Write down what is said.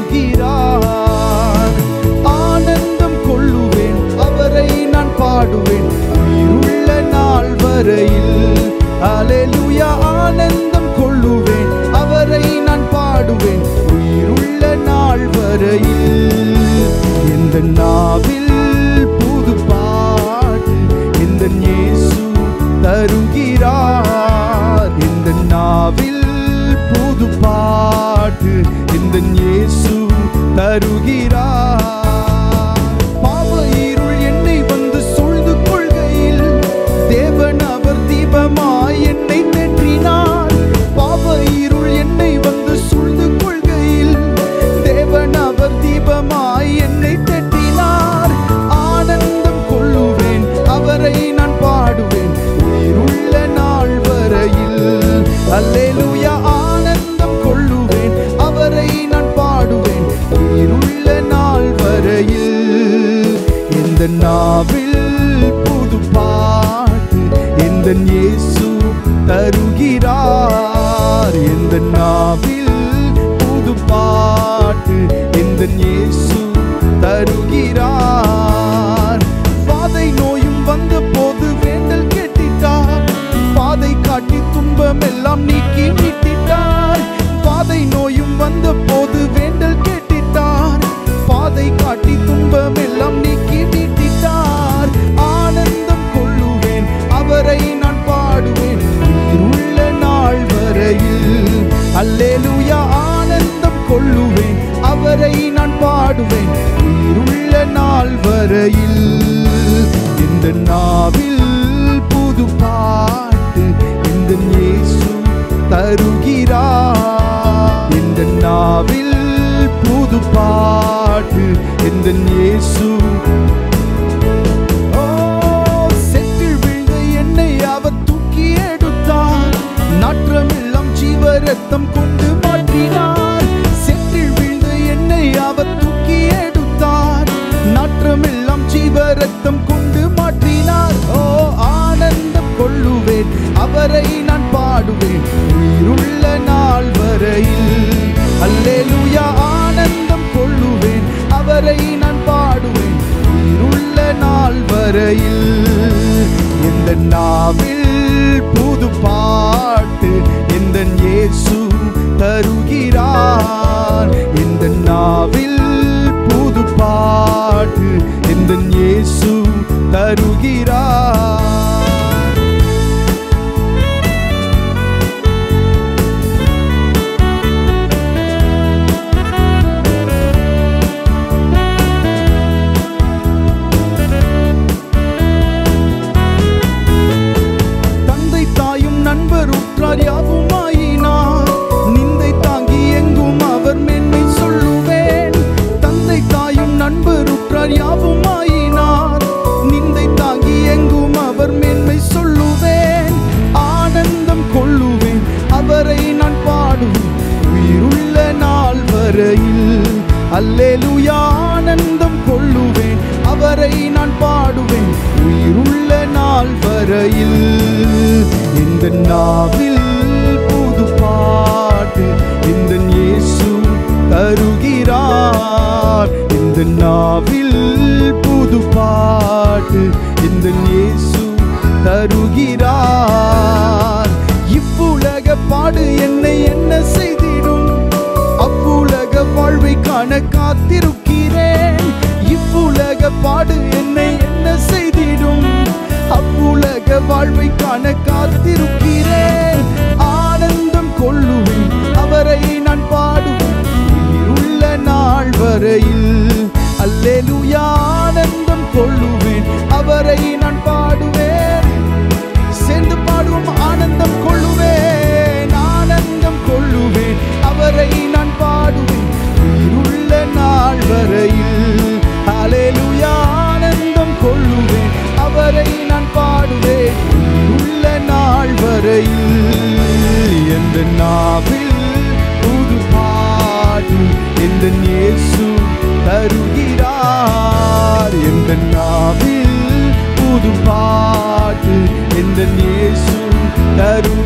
தருகிறார் ஆனந்தம் கொள்ளுவேன் அவரை நான் பாடுவேன் உயிருள்ள நாள் வரையில் அலேலுயா ஆனந்தம் கொள்ளுவேன் அவரை நான் பாடுவேன் உயிருள்ள நாள் வரையில் இந்த நாவில் புது பாட்டு இந்த இயேசு தருகிறார் இந்த நாவில் புது பாட்டு இந்த இயேசு தருகிறார் பாவ இருள் என்னை வந்து சூழ்ந்து கொள்கையில் தேவன் அவர் தீபமாய் என்னை தேற்றினார் பாவ இருள் என்னை வந்து சூழ்ந்து கொள்கையில் தேவன் அவர் தீபமாய் என்னை தேற்றினார் ஆனந்தம் கொள்ளுவேன் அவரை நான் பாடுவேன் உயிருள்ள நாள் வரையில் அல்லேலூயா ஆனந்தம் கொள்ளுவேன் அவரை நான் பாடுவேன் உயிருள்ள நாள் வரையில் இந்த நாவில் புது பாட்டு இந்த இயேசு தருகிறார் இந்த நாவில் புது பாட்டு இந்த இயேசு தருகிறார் பாதை நோயும் வந்த போது வேண்டல் கேட்டிட்டார் பாதை காட்டி துன்பம் எல்லாம் நீக்கி மீட்டிட்டார் பாதை நோயும் வந்த போது வேண்டல் கேட்டிட்டார் பாதை காட்டி துன்பம் எல்லாம் நீக்கி மீட்டிட்டார் ஆனந்தம் கொள்ளுவேன் அவரை நான் பாடுவேன் உயிருள்ள நாள் வரையில் அல்லேலூயா ஆனந்தம் கொள்ளுவேன் அவரை நான் பாடுவேன் உயிருள்ள நாள் வரையில் இந்த நாவில் புது பாட்டு இந்த இயேசு தருகிறார் இந்த நாவில் புது பாட்டு இந்த இயேசு ஓ, செட்டில் விழுந்த என்னை அவர் தூக்கி எடுத்தார் நாற்றமெல்லாம் ஜீவ ரத்தம் கொண்டு மாற்றினார் செட்டில் விழுந்த என்னை அவர் தூக்கி எடுத்தார் நாற்றமெல்லாம் ஜீவ ரத்தம் கொண்டு மாற்றினார் ஓ ஆனந்தம் கொள்ளுவேன் அவரை நான் பாடுவேன் உயிருள்ள நாள் வரையில் அல்லேலூயா ஆனந்தம் கொள்ளுவேன் அவரை நான் பாடுவேன் உயிருள்ள நாள் வரையில் இந்த நாவில் புது பாட்டு இந்த இயேசு தருகிறார் இந்த நாவில் புது பாட்டு இந்த இயேசு தருகிறார் தந்தை தாயும் நண்பர் உற்றார் யாவும் ஆயினார் நிந்தை தாங்கி எங்கும் அவர் மென்மை சொல்லுவேன் தந்தை தாயும் நண்பர் உற்றார் யாவும் ஆயினார் நிந்தை தாங்கி எங்கும் அவர் மென்மை சொல்லுவேன் ஆனந்தம் கொள்ளுவேன் அவரை நான் பாடுவேன் உயிருள்ள நாள் வரையில் அல்லேலூயா ஆனந்தம் கொள்ளுவேன் அவரை நான் பாடுவேன் உயிருள்ள நாள் வரையில் இந்த நாவில் புது பாட்டு இந்த இயேசு தருகிறார் இந்த நாவில் புது பாட்டு இந்த இயேசு தருகிறார் இவ்வுலக பாடு என்னை என்ன செய்திடும் அவ்வுலக வாழ்வை காண காத்திருக்கிறேன் இவ்வுலக பாடு என்னை என்ன செய்திடும் அவ்வுலக வாழ்வை காண காத்திருக்கிறேன் ஆனந்தம் கொள்ளுவேன் அவரை நான் பாடுவேன் உயிருள்ள நாள் வரையில் அல்லேலூயா ஆனந்தம் கொள்ளுவேன் அவரை நான் பாடுவேன் சேர்ந்து பாடுவோம் ஆனந்தம் கொள்ளுவேன் ஆனந்தம் கொள்ளுவேன் அவரை நான் பாடுவேன் உயிருள்ள நாள் வரையில் அலேலுயா ஆனந்தம் கொள்ளுவேன் அவரை நான் பாடுவேன் உயிருள்ள நாள் வரையில் எந்த நாவில் புது பாடு எந்த இயேசு தருகிறார் எந்த நாவில் புது பாட்டு எந்த இயேசு தரு